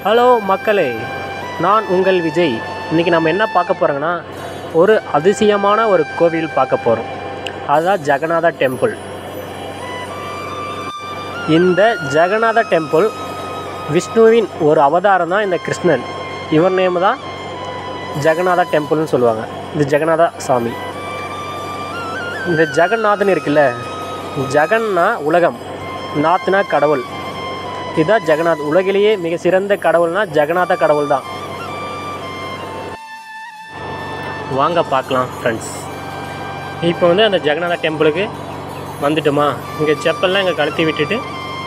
hello மக்களே நான் உங்கள் விஜய் இன்றைக்கி நம்ம என்ன பார்க்க போகிறோங்கன்னா ஒரு அதிசயமான ஒரு கோவில் பார்க்க போகிறோம் அதுதான் ஜெகநாத டெம்பிள் இந்த ஜெகநாத டெம்பிள் விஷ்ணுவின் ஒரு அவதாரம் தான் இந்த கிருஷ்ணன் இவர் நேம் தான் ஜெகநாத டெம்பிள்னு சொல்லுவாங்க இந்த ஜெகநாத சாமி இந்த ஜெகநாதன் இருக்குல்ல ஜெகன்னா உலகம் நாத்னா கடவுள் இதுதான் ஜெகநாத் உலகிலேயே மிக சிறந்த கடவுள்னா ஜெகநாத கடவுள் தான் வாங்க பார்க்கலாம் ஃப்ரெண்ட்ஸ் இப்போ வந்து அந்த ஜெகநாத டெம்பிளுக்கு வந்துட்டோமா இங்கே செப்பல்லாம் இங்கே கழுத்தி விட்டுட்டு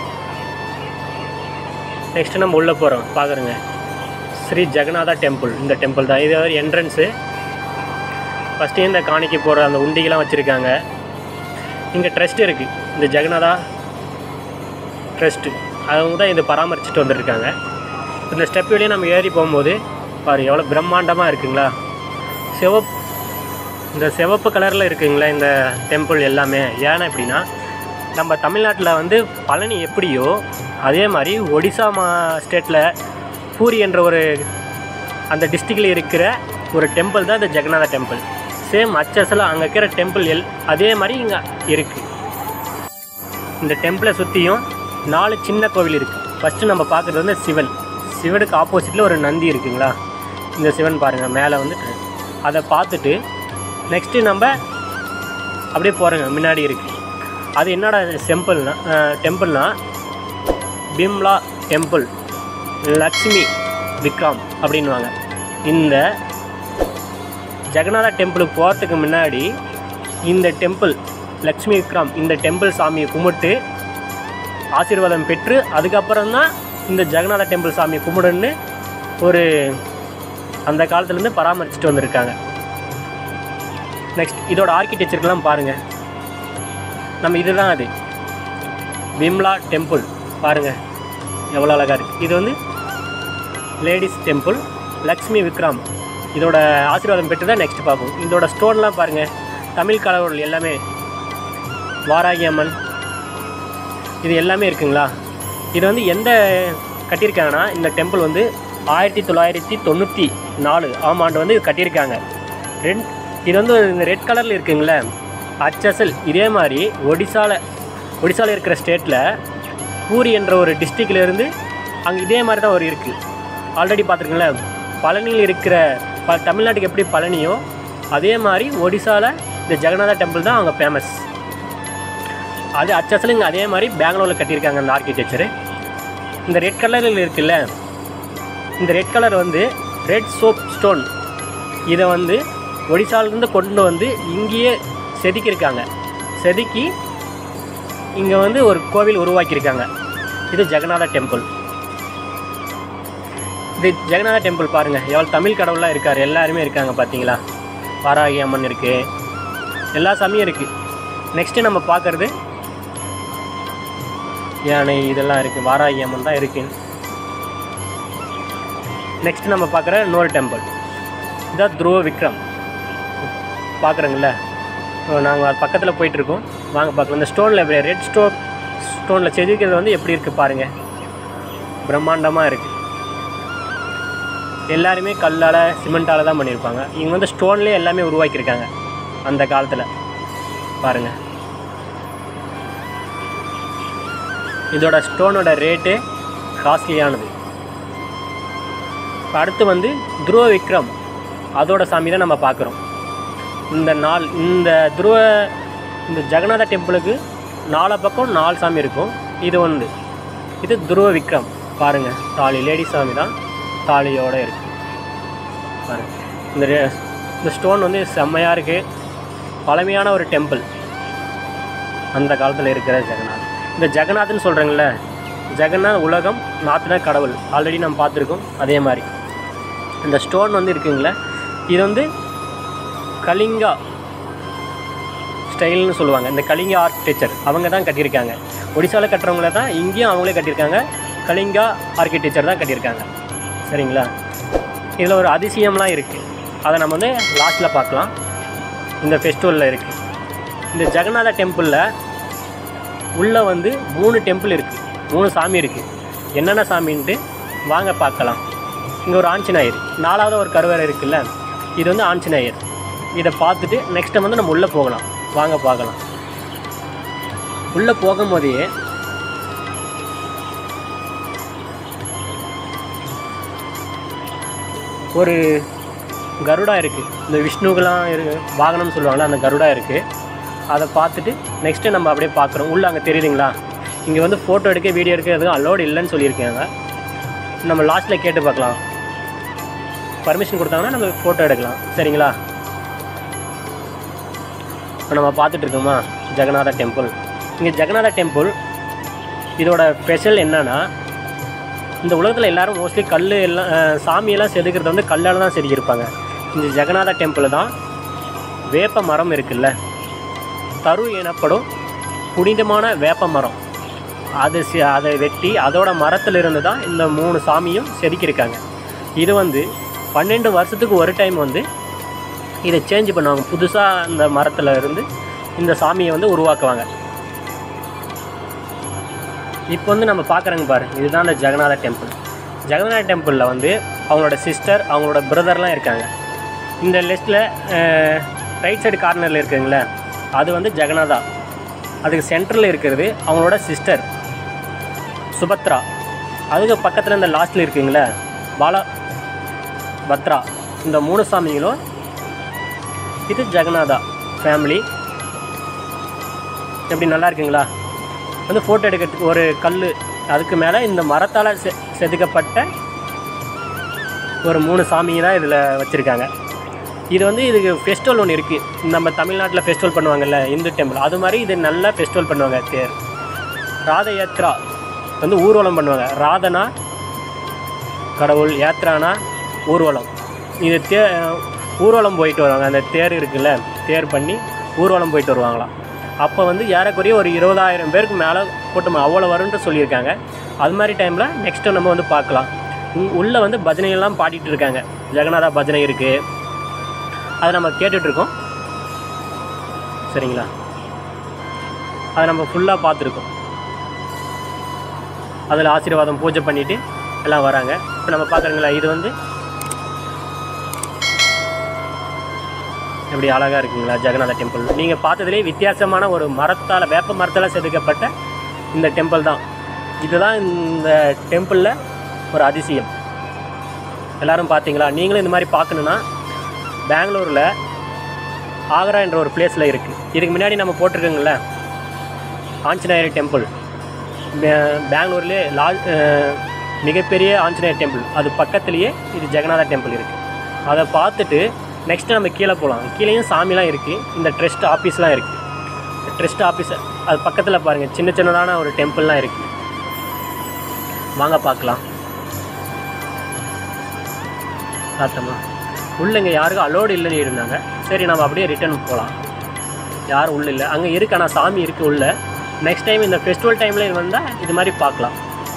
நெக்ஸ்ட்டு நம்ம உள்ளே போகிறோம் பார்க்குறோங்க ஸ்ரீ ஜெகநாதா டெம்பிள் இந்த டெம்பிள் தான் இது என்ட்ரன்ஸு ஃபஸ்ட்டு இந்த காணிக்கு போகிற அந்த உண்டிகெலாம் வச்சுருக்காங்க இங்கே ட்ரஸ்ட் இருக்குது இந்த ஜெகநாதா ட்ரஸ்ட்டு அவங்க தான் இதை பராமரிச்சுட்டு வந்துருக்காங்க இந்த ஸ்டெப் வழியாக நம்ம ஏறி போகும்போது பாரு எவ்வளோ பிரம்மாண்டமாக இருக்குங்களா சிவப் இந்த சிவப்பு கலரில் இருக்குங்களா இந்த டெம்பிள் எல்லாமே ஏன்னா எப்படின்னா நம்ம தமிழ்நாட்டில் வந்து பழனி எப்படியோ அதே மாதிரி ஒடிசா மா ஸ்டேட்டில் பூரி என்ற ஒரு அந்த டிஸ்ட்ரிக்டில் இருக்கிற ஒரு டெம்பிள் தான் இந்த ஜெகநாத டெம்பிள் சேம் அச்சஸில் அங்கே இருக்கிற டெம்பிள் எல் அதே மாதிரி இங்கே இருக்குது இந்த டெம்பிளை சுற்றியும் நாலு சின்ன கோவில் இருக்குது ஃபஸ்ட்டு நம்ம பார்க்குறது வந்து சிவன் சிவனுக்கு ஆப்போசிட்டில் ஒரு நந்தி இருக்குங்களா இந்த சிவன் பாருங்கள் மேலே வந்துட்டு அதை பார்த்துட்டு நெக்ஸ்ட்டு நம்ம அப்படியே போகிறோங்க முன்னாடி இருக்குது அது என்னடா செம்பிள்னா டெம்பிள்னா பிம்லா டெம்பிள் லக்ஷ்மி விக்ரம் அப்படின்வாங்க இந்த ஜெகநாத டெம்பிளுக்கு போகிறதுக்கு முன்னாடி இந்த டெம்பிள் லக்ஷ்மி விக்ரம் இந்த டெம்பிள் சாமியை கும்பிட்டு ஆசீர்வாதம் பெற்று அதுக்கப்புறம் தான் இந்த ஜெகநாத டெம்பிள் சாமியை கும்பிடுன்னு ஒரு அந்த காலத்துலேருந்து பராமரிச்சுட்டு வந்திருக்காங்க நெக்ஸ்ட் இதோட ஆர்கிடெக்சருக்கெல்லாம் பாருங்கள் நம்ம இதுதான் அது விம்லா டெம்பிள் பாருங்கள் எவ்வளோ அழகாக இருக்குது இது வந்து லேடிஸ் டெம்பிள் லக்ஷ்மி விக்ரம் இதோட ஆசீர்வாதம் பெற்று தான் நெக்ஸ்ட் பார்ப்போம் இதோட ஸ்டோன்லாம் பாருங்கள் தமிழ் கடவுள் எல்லாமே வாராகி அம்மன் இது எல்லாமே இருக்குங்களா இது வந்து எந்த கட்டியிருக்காங்கன்னா இந்த டெம்பிள் வந்து ஆயிரத்தி தொள்ளாயிரத்தி தொண்ணூற்றி நாலு ஆம் ஆண்டு வந்து இது கட்டியிருக்காங்க ரெட் இது வந்து இந்த ரெட் கலரில் இருக்குங்களே அச்சசல் இதே மாதிரி ஒடிசாவில் ஒடிசாவில் இருக்கிற ஸ்டேட்டில் பூரி என்ற ஒரு டிஸ்ட்ரிக்ட்ல இருந்து அங்கே இதே மாதிரி தான் ஒரு இருக்குது ஆல்ரெடி பார்த்துருக்கீங்களா பழனியில் இருக்கிற ப தமிழ்நாட்டுக்கு எப்படி பழனியோ அதே மாதிரி ஒடிசாவில் இந்த ஜெகநாத டெம்பிள் தான் அங்கே ஃபேமஸ் அது அச்சசல் இங்கே அதே மாதிரி பெங்களூரில் கட்டியிருக்காங்க அந்த ஆர்கிடெக்சரு இந்த ரெட் கலரில் இருக்குல்ல இந்த ரெட் கலர் வந்து ரெட் சோப் ஸ்டோன் இதை வந்து ஒடிசாலேருந்து கொண்டு வந்து இங்கேயே செதுக்கியிருக்காங்க செதுக்கி இங்கே வந்து ஒரு கோவில் உருவாக்கியிருக்காங்க இது ஜெகநாத டெம்பிள் இது ஜெகநாத டெம்பிள் பாருங்கள் எவ்வளோ தமிழ் கடவுளாக இருக்கார் எல்லாருமே இருக்காங்க பார்த்தீங்களா வாராகி அம்மன் இருக்குது எல்லா சாமியும் இருக்குது நெக்ஸ்ட்டு நம்ம பார்க்குறது யானை இதெல்லாம் இருக்குது வாராகி அம்மன் தான் இருக்குது நெக்ஸ்ட் நம்ம பார்க்குற இன்னொரு டெம்பிள் இதான் துருவ விக்ரம் பார்க்குறோங்கள நாங்கள் அது பக்கத்தில் போயிட்டுருக்கோம் வாங்க பார்க்கலாம் இந்த ஸ்டோனில் எப்படி ரெட் ஸ்டோன் ஸ்டோனில் செதுக்கிறது வந்து எப்படி இருக்குது பாருங்கள் பிரம்மாண்டமாக இருக்குது எல்லாருமே கல்லால் சிமெண்ட்டால் தான் பண்ணியிருப்பாங்க இங்கே வந்து ஸ்டோன்லேயே எல்லாமே உருவாக்கியிருக்காங்க அந்த காலத்தில் பாருங்கள் இதோட ஸ்டோனோட ரேட்டு காஸ்ட்லியானது இப்போ அடுத்து வந்து துருவ விக்ரம் அதோட சாமி தான் நம்ம பார்க்குறோம் இந்த நாள் இந்த துருவ இந்த ஜெகநாத டெம்பிளுக்கு நாலு பக்கம் நாலு சாமி இருக்கும் இது வந்து இது துருவ விக்ரம் பாருங்கள் தாலி லேடி சாமி தான் தாலியோடு இருக்குது பாருங்கள் இந்த ரே- இந்த ஸ்டோன் வந்து செம்மையாக இருக்குது பழமையான ஒரு டெம்பிள் அந்த காலத்தில் இருக்கிற ஜெகநாத் இந்த ஜெகநாத்னு சொல்கிறேங்கள ஜெகநாத் உலகம் நாத்னா கடவுள் ஆல்ரெடி நம்ம பார்த்துருக்கோம் அதே மாதிரி இந்த ஸ்டோன் வந்து இருக்குங்களே இது வந்து கலிங்கா ஸ்டைல்னு சொல்லுவாங்க இந்த கலிங்கா ஆர்கிடெக்சர் அவங்க தான் கட்டியிருக்காங்க ஒடிசாவில் கட்டுறவங்கள தான் இங்கேயும் அவங்களே கட்டியிருக்காங்க கலிங்கா ஆர்கிடெக்சர் தான் கட்டியிருக்காங்க சரிங்களா இதில் ஒரு அதிசயம்லாம் இருக்குது அதை நம்ம வந்து லாஸ்ட்டில் பார்க்கலாம் இந்த ஃபெஸ்டிவலில் இருக்குது இந்த ஜெகநாத டெம்பிளில் உள்ளே வந்து மூணு டெம்பிள் இருக்குது மூணு சாமி இருக்குது என்னென்ன சாமின்ட்டு வாங்க பார்க்கலாம் இங்கே ஒரு ஆஞ்சநேயர் நாலாவது ஒரு கருவறை இருக்குல்ல இது வந்து ஆஞ்சநேயர் இதை பார்த்துட்டு நெக்ஸ்ட் டைம் வந்து நம்ம உள்ளே போகலாம் வாங்க பார்க்கலாம் உள்ளே போகும்போதே ஒரு கருடா இருக்குது இந்த விஷ்ணுக்கெல்லாம் இருக்கு வாகனம்னு சொல்லுவாங்கள்ல அந்த கருடா இருக்குது அதை பார்த்துட்டு நெக்ஸ்ட்டு நம்ம அப்படியே பார்க்குறோம் உள்ளே அங்கே தெரியுதுங்களா இங்கே வந்து ஃபோட்டோ எடுக்க வீடியோ எடுக்க எதுவும் அலோடு இல்லைன்னு சொல்லியிருக்காங்க நம்ம லாஸ்ட்டில் கேட்டு பார்க்கலாம் பர்மிஷன் கொடுத்தாங்கன்னா நம்ம ஃபோட்டோ எடுக்கலாம் சரிங்களா இப்போ நம்ம பார்த்துட்டு இருக்கோமா ஜெகநாத டெம்பிள் இங்கே ஜெகநாத டெம்பிள் இதோட ஸ்பெஷல் என்னன்னா இந்த உலகத்தில் எல்லாரும் மோஸ்ட்லி கல் எல்லாம் அஹ், சாமியெல்லாம் செதுக்கிறது வந்து கல்லால் தான் செதுக்கியிருப்பாங்க இந்த ஜெகநாத டெம்பிள் தான் வேப்ப மரம் இருக்குல்ல தரு எனப்படும் புனிதமான வேப்ப மரம் அது சி- அதை வெட்டி அதோட மரத்துல இருந்து தான் இந்த மூணு சாமியும் செதுக்கியிருக்காங்க இது வந்து பன்னெண்டு வருஷத்துக்கு ஒரு டைம் வந்து இதை சேஞ்ச் பண்ணுவாங்க புதுசாக இந்த மரத்தில் இருந்து இந்த சாமியை வந்து உருவாக்குவாங்க இப்போ வந்து நம்ம பார்க்குறோங்க பாரு இதுதான் அந்த ஜெகநாத டெம்பிள் ஜெகநாத டெம்பிளில் வந்து அவங்களோட சிஸ்டர் அவங்களோட பிரதர்லாம் இருக்காங்க இந்த லிஸ்ட்டில் ரைட் சைடு கார்னரில் இருக்குங்களே அது வந்து ஜெகநாதா அதுக்கு சென்டரில் இருக்கிறது அவங்களோட சிஸ்டர் சுபத்ரா அதுக்கு பக்கத்தில் இந்த லாஸ்ட்டில் இருக்குங்களே பாலா பத்ரா இந்த மூணு சாமிகளும் இது ஜெகநாதா ஃபேமிலி எப்படி நல்லா இருக்குங்களா வந்து ஃபோட்டோ எடுக்கிறதுக்கு ஒரு கல் அதுக்கு மேலே இந்த மரத்தால் செ செதுக்கப்பட்ட ஒரு மூணு சாமியை தான் இதில் வச்சுருக்காங்க இது வந்து இதுக்கு ஃபெஸ்டிவல் ஒன்று இருக்குது நம்ம தமிழ்நாட்டில் ஃபெஸ்டிவல் பண்ணுவாங்கல்ல இந்து டெம்பிள் அது மாதிரி இது நல்லா ஃபெஸ்டிவல் பண்ணுவாங்க தேர் ராத யாத்ரா வந்து ஊர்வலம் பண்ணுவாங்க ராதனா கடவுள் யாத்ரானா ஊர்வலம் இது தே ஊர்வலம் போயிட்டு வருவாங்க அந்த தேர் இருக்குல்ல தேர் பண்ணி ஊர்வலம் போயிட்டு வருவாங்களாம் அப்போ வந்து ஏறக்குறைய ஒரு இருபதாயிரம் பேருக்கு மேலே கூட்டம் அவ்வளோ வரும்ன்ட்டு சொல்லியிருக்காங்க அது மாதிரி டைமில் நெக்ஸ்ட்டு நம்ம வந்து பார்க்கலாம் உ- உள்ளே வந்து பஜனையெல்லாம் பாடிட்டு இருக்காங்க ஜெகநாதா பஜனை இருக்குது அதை நம்ம கேட்டுட்ருக்கோம் சரிங்களா அதை நம்ம ஃபுல்லாக பார்த்துருக்கோம் அதில் ஆசீர்வாதம் பூஜை பண்ணிவிட்டு எல்லாம் வராங்க இப்போ நம்ம பார்க்குறீங்களா இது வந்து எப்படி அழகாக இருக்குங்களா ஜெகநாத டெம்பிள் நீங்கள் பார்த்ததுலேயே வித்தியாசமான ஒரு மரத்தால் வேப்ப மரத்தால் செதுக்கப்பட்ட இந்த டெம்பிள் தான் இதுதான் இந்த டெம்பிளில் ஒரு அதிசயம் எல்லாரும் பார்த்தீங்களா நீங்களும் இந்த மாதிரி பார்க்கணுன்னா பெங்களூரில் ஆக்ரா என்ற ஒரு பிளேஸில் இருக்குது இதுக்கு முன்னாடி நம்ம போட்டிருக்கோங்கள ஆஞ்சநேயர் டெம்பிள் பெ- பெங்களூர்லேயே லால் அஹ், மிகப்பெரிய ஆஞ்சநேயர் டெம்பிள் அது பக்கத்துலேயே இது ஜெகநாத டெம்பிள் இருக்குது அதை பார்த்துட்டு நெக்ஸ்ட்டு நம்ம கீழே போகலாம் கீழேயும் சாமிலாம் இருக்குது இந்த ட்ரஸ்ட் ஆஃபீஸ்லாம் இருக்குது ட்ரஸ்ட் ஆஃபீஸ் அது பக்கத்தில் பாருங்கள் சின்ன சின்னதான ஒரு டெம்பிள்லாம் இருக்குது வாங்க பார்க்கலாம் பார்த்தோமா உள்ள இங்கே யாருக்கும் அலோடு இல்லைன்னு இருந்தாங்க சரி நம்ம அப்படியே ரிட்டர்ன் போகலாம் யாரும் உள்ள இல்லை அங்கே இருக்கு ஆனால் சாமி இருக்குது உள்ள நெக்ஸ்ட் டைம் இந்த ஃபெஸ்டிவல் டைமில் வந்தால் இது மாதிரி பார்க்கலாம்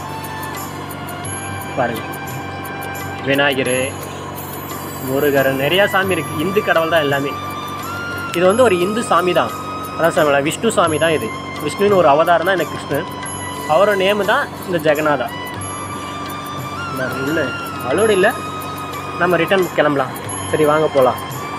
பாருங்க விநாயகர் முருகர் நிறையா சாமி இருக்குது இந்து கடவுள் தான் எல்லாமே இது வந்து ஒரு இந்து சாமி தான் அதான் சாமி விஷ்ணு சாமி தான் இது விஷ்ணுன்னு ஒரு அவதாரம் தான் எனக்கு கிருஷ்ணன் அவரோட நேமு தான் இந்த ஜெகநாதா இல்லை அலோடு இல்லை நம்ம ரிட்டர்ன் கிளம்பலாம் சரி வாங்க போகலாம்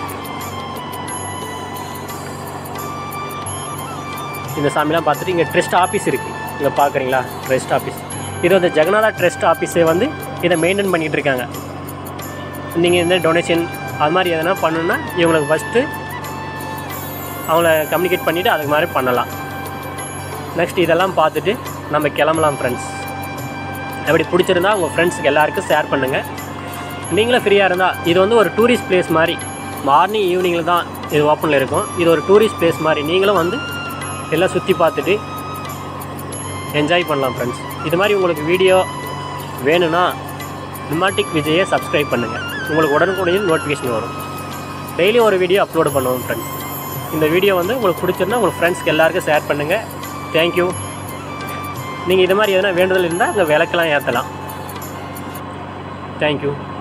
இந்த சாமிலாம் பார்த்துட்டு இங்கே ட்ரஸ்ட் ஆஃபீஸ் இருக்குது இங்கே பார்க்குறீங்களா ட்ரஸ்ட் ஆஃபீஸ் இது வந்து ஜெகநாதா ட்ரஸ்ட் ஆஃபீஸே வந்து இதை மெயின்டைன் பண்ணிகிட்டு இருக்காங்க நீங்கள் இந்த டொனேஷன் அது மாதிரி எதனா பண்ணணுன்னா இவங்களுக்கு ஃபஸ்ட்டு அவங்கள கம்யூனிகேட் பண்ணிவிட்டு அதுக்கு மாதிரி பண்ணலாம் நெக்ஸ்ட் இதெல்லாம் பார்த்துட்டு நம்ம கிளம்பலாம் ஃப்ரெண்ட்ஸ் அப்படி பிடிச்சிருந்தா உங்கள் ஃப்ரெண்ட்ஸுக்கு எல்லாருக்கும் ஷேர் பண்ணுங்கள் நீங்களும் ஃப்ரீயாக இருந்தால் இது வந்து ஒரு டூரிஸ்ட் பிளேஸ் மாதிரி மார்னிங் ஈவினிங்கில் தான் இது ஓப்பனில் இருக்கும் இது ஒரு டூரிஸ்ட் பிளேஸ் மாதிரி நீங்களும் வந்து எல்லாம் சுற்றி பார்த்துட்டு என்ஜாய் பண்ணலாம் ஃப்ரெண்ட்ஸ் இது மாதிரி உங்களுக்கு வீடியோ வேணும்னா நிமாட்டிக் விஜயை சப்ஸ்கிரைப் பண்ணுங்கள் உங்களுக்கு உடனுக்குடன் நோட்டிஃபிகேஷன் வரும் டெய்லி ஒரு வீடியோ அப்லோட் பண்ணுவோம் ஃப்ரெண்ட்ஸ் இந்த வீடியோ வந்து உங்களுக்கு பிடிச்சிருந்தா உங்கள் ஃப்ரெண்ட்ஸ்க்கு எல்லாருக்கும் ஷேர் பண்ணுங்கள் தேங்க்யூ நீங்கள் இது மாதிரி எதனா வேண்டுதல் இருந்தால் அங்கே விளக்கெல்லாம் ஏற்றலாம் தேங்க்யூ